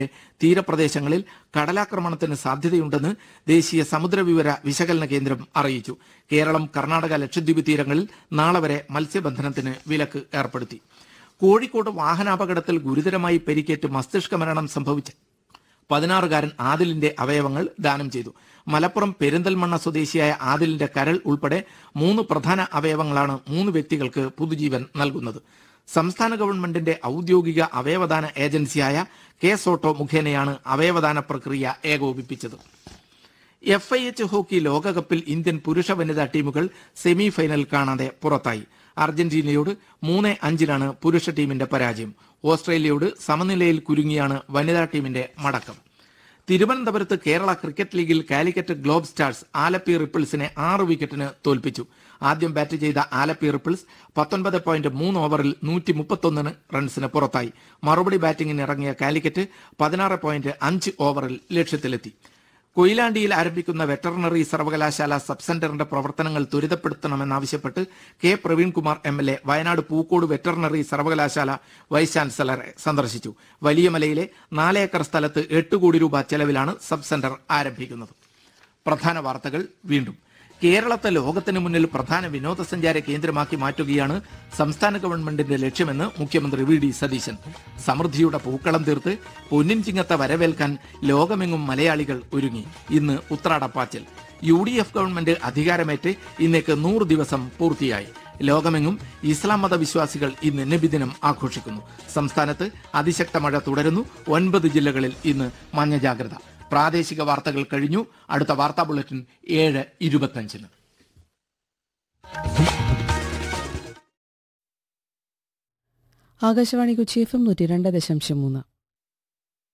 തീരപ്രദേശങ്ങളിൽ കടലാക്രമണത്തിന് സാധ്യതയുണ്ടെന്ന് ദേശീയ സമുദ്രവിവര വിശകലന കേന്ദ്രം അറിയിച്ചു കേരളം കർണാടക ലക്ഷദ്വീപ് തീരങ്ങളിൽ നാളെ വരെ മത്സ്യബന്ധനത്തിന് വിലക്ക് ഏർപ്പെടുത്തി കോഴിക്കോട് വാഹനാപകടത്തിൽ ഗുരുതരമായി പരിക്കേറ്റ് മസ്തിഷ്ക മരണം സംഭവിച്ച പതിനാറുകാരൻ ആദിലിന്റെ അവയവങ്ങൾ ദാനം ചെയ്തു മലപ്പുറം പെരിന്തൽമണ്ണ സ്വദേശിയായ ആദിലിന്റെ കരൾ ഉൾപ്പെടെ മൂന്ന് പ്രധാന അവയവങ്ങളാണ് മൂന്ന് വ്യക്തികൾക്ക് പുതുജീവൻ നൽകുന്നത് സംസ്ഥാന ഗവൺമെന്റിന്റെ ഔദ്യോഗിക അവയവദാന ഏജൻസിയായ കെ സോട്ടോ മുഖേനയാണ് അവയവദാന പ്രക്രിയ ഏകോപിപ്പിച്ചത് എഫ് ഐ എച്ച് ഹോക്കി ലോകകപ്പിൽ ഇന്ത്യൻ പുരുഷ വനിതാ ടീമുകൾ സെമി ഫൈനൽ കാണാതെ പുറത്തായി അർജന്റീനയോട് മൂന്ന് അഞ്ചിനാണ് പുരുഷ ടീമിന്റെ പരാജയം ഓസ്ട്രേലിയയോട് സമനിലയിൽ കുരുങ്ങിയാണ് വനിതാ ടീമിന്റെ മടക്കം തിരുവനന്തപുരത്ത് കേരള ക്രിക്കറ്റ് ലീഗിൽ കാലിക്കറ്റ് ഗ്ലോബ് സ്റ്റാർസ് ആലപ്പി റിപ്പിൾസിനെ ആറ് വിക്കറ്റിന് തോൽപ്പിച്ചു ആദ്യം ബാറ്റ് ചെയ്ത ആലപ്പി റിപ്പിൾസ് പത്തൊൻപത് പോയിന്റ് മൂന്ന് ഓവറിൽ നൂറ്റി മുപ്പത്തൊന്നിന് റൺസിന് പുറത്തായി മറുപടി ബാറ്റിംഗിന് ഇറങ്ങിയ കാലിക്കറ്റ് പതിനാറ് പോയിന്റ് അഞ്ച് ഓവറിൽ ലക്ഷ്യത്തിലെത്തി കൊയിലാണ്ടിയിൽ ആരംഭിക്കുന്ന വെറ്ററിനറി സർവകലാശാല സബ് സെന്ററിന്റെ പ്രവർത്തനങ്ങൾ ത്വരിതപ്പെടുത്തണമെന്നാവശ്യപ്പെട്ട് K Praveenkumar M L A Wayanad Pookode veterinary സർവകലാശാല വൈസ് ചാൻസലറെ സന്ദർശിച്ചു വലിയമലയിലെ നാല് ഏക്കർ സ്ഥലത്ത് എട്ട് കോടി രൂപ ചെലവിലാണ് സബ് സെന്റർ ആരംഭിക്കുന്നത് പ്രധാന വാർത്തകൾ വീണ്ടും കേരളത്തെ ലോകത്തിന് മുന്നിൽ പ്രധാന വിനോദസഞ്ചാര കേന്ദ്രമാക്കി മാറ്റുകയാണ് സംസ്ഥാന ഗവൺമെന്റിന്റെ ലക്ഷ്യമെന്ന് മുഖ്യമന്ത്രി വി ഡി സതീശൻ സമൃദ്ധിയുടെ പൂക്കളം തീർത്ത് പൊന്നിൻ ചിങ്ങത്തെ വരവേൽക്കാൻ ലോകമെങ്ങും മലയാളികൾ ഒരുങ്ങി ഇന്ന് ഉത്രാടപ്പാച്ചൽ യു ഡി എഫ് ഗവൺമെന്റ് അധികാരമേറ്റ് ഇന്നേക്ക് നൂറ് ദിവസം പൂർത്തിയായി ലോകമെങ്ങും ഇസ്ലാം മത വിശ്വാസികൾ ഇന്ന് നബിദിനം ആഘോഷിക്കുന്നു സംസ്ഥാനത്ത് അതിശക്ത മഴ തുടരുന്നു ഒൻപത് ജില്ലകളിൽ ഇന്ന് മഞ്ഞ ജാഗ്രത പ്രാദേശിക വാർത്തകൾ കഴിഞ്ഞു അടുത്ത വാർത്താ ബുള്ളറ്റിൻ ഏഴ് ഇരുപത്തഞ്ചിന് ആകാശവാണി കൊച്ചി എഫ് എം നൂറ്റി രണ്ട് ദശാംശം മൂന്ന്